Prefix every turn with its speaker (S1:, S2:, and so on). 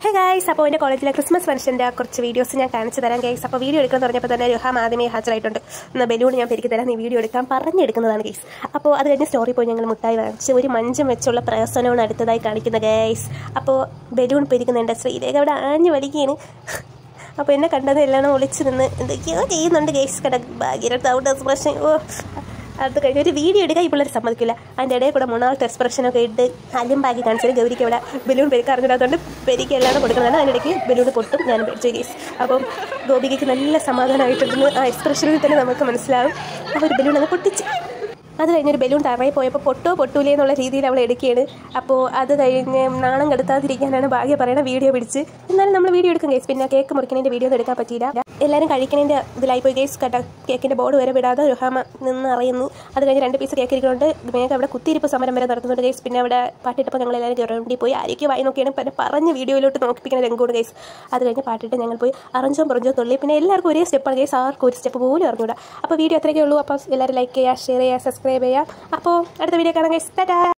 S1: hey guys അപ്പോൾ എൻ്റെ കോളേജിലെ ക്രിസ്മസ് ഫംഗ്ഷൻ്റെ കുറച്ച് വീഡിയോസ് ഞാൻ കാണിച്ചു തരാം ഗൈസ് അപ്പോൾ വീഡിയോ എടുക്കാൻ തുടങ്ങിയപ്പോൾ തന്നെ രുഹാം ആദ്യമേ ഹാജരായിട്ടുണ്ട് എന്നാൽ ബലൂൺ ഞാൻ പെരുക്കി തരാം നീ വീഡിയോ എടുക്കാൻ പറഞ്ഞെടുക്കുന്നതാണ് ഗൈസ് അപ്പോൾ അത് കഴിഞ്ഞ് സ്റ്റോറി പോയി ഞങ്ങൾ മുട്ടായി വാങ്ങിച്ച് ഒരു മഞ്ചം വെച്ചുള്ള പ്രസനമാണ് അടുത്തതായി കാണിക്കുന്ന ഗൈസ് അപ്പോൾ ബലൂൺ പെരുക്കുന്നുണ്ട് ശ്രീരേഖ അവിടെ ആഞ്ഞു വലിക്കുകയാണ് അപ്പോൾ എന്നെ കണ്ടത് എല്ലാം ഒളിച്ചു നിന്ന് എന്തൊക്കെയോ ചെയ്യുന്നുണ്ട് ഗൈസ് കട ഭാഗ്യരത്ത് ഔട്ട് എക്സ്പ്രഷൻ ഓ അത് കഴിഞ്ഞ് ഒരു വീഡിയോ എടുക്കാൻ ഈ പിള്ളേർ സമ്മതിക്കില്ല അതിൻ്റെ ഇടയിൽ കൂടെ മൂന്നാമത്തെ എക്സ്പ്രഷനൊക്കെ ഇട്ട് അലിമ്പാക്കി കാണിച്ചത് ഗൗരിക്ക് ഇവിടെ ബലൂൺ പെരുക്ക് അറിഞ്ഞില്ലാത്തതുകൊണ്ട് പെരിക്ക് എല്ലാം കൊടുക്കുന്നതാണ് അതിൻ്റെ ഇടയ്ക്ക് ബലൂൺ പൊട്ടും ഞാൻ പേടിച്ചു കേസ് അപ്പം ഗോപികയ്ക്ക് നല്ല സമാധാനമായിട്ടുണ്ടെന്ന് ആ എക്സ്പ്രഷനിൽ തന്നെ നമുക്ക് മനസ്സിലാവും അപ്പോൾ ഒരു ബലൂൺ അങ്ങ് പൊട്ടിച്ച് അത് കഴിഞ്ഞൊരു ബലൂൺ തറയിൽ പോയപ്പോൾ പൊട്ടോ പൊട്ടൂലേ എന്നുള്ള രീതിയിൽ അവൾ എടുക്കുകയാണ് അപ്പോൾ അത് കഴിഞ്ഞ് നാണം കെടുത്താതിരിക്കാനാണ് ഭാഗ്യ പറയണ വീഡിയോ പിടിച്ച് എന്നാലും നമ്മൾ വീഡിയോ എടുക്കും കേസ് പിന്നെ കേക്ക് മുറിക്കുന്നതിൻ്റെ വീഡിയോ ഒന്നും എടുക്കാൻ പറ്റിയില്ല എല്ലാവരും കഴിക്കുന്നതിൻ്റെ ഇതിലായി പോയി കേസ് കേട്ടോ കേക്കിൻ്റെ ബോർഡ് വരെ വിടാതെ രുഹാമ നിന്ന് അറിയുന്നു അത് കഴിഞ്ഞ് രണ്ട് പീസ് കേക്ക് ഇരിക്കുന്നുണ്ട് മേഘ അവിടെ കുത്തിയിരിപ്പ് സമരം വരെ നടത്തുന്നുണ്ട് കേസ് പിന്നെ അവിടെ പാട്ടിട്ടപ്പോൾ ഞങ്ങൾ എല്ലാവരും ഗ്രൗണ്ടിൽ പോയി ആരൊക്കെ വായി നോക്കിയാണ് പിന്നെ പറഞ്ഞ് വീഡിയോയിലോട്ട് നോക്കിപ്പിക്കുന്ന രംഗോട് കേസ് അത് കഴിഞ്ഞ് പാട്ടിട്ട് ഞങ്ങൾ പോയി അറഞ്ചോ പുറഞ്ചോ തുള്ളി പിന്നെ എല്ലാവർക്കും ഒരേ സ്റ്റെപ്പാണ് കേസ് ആർക്കും ഒരു സ്റ്റെപ്പ് പോലും അറിഞ്ഞൂടാ അപ്പോൾ വീഡിയോ അത്രയൊക്കെ ഉള്ളൂ അപ്പോൾ എല്ലാവരും ലൈക്ക് ചെയ്യുക ഷെയർ ചെയ്യുക സബ്സ്ക്രൈബ് ചെയ്യുക അപ്പോൾ അടുത്ത വീഡിയോ കാണാം കേസ് ടാറ്റാ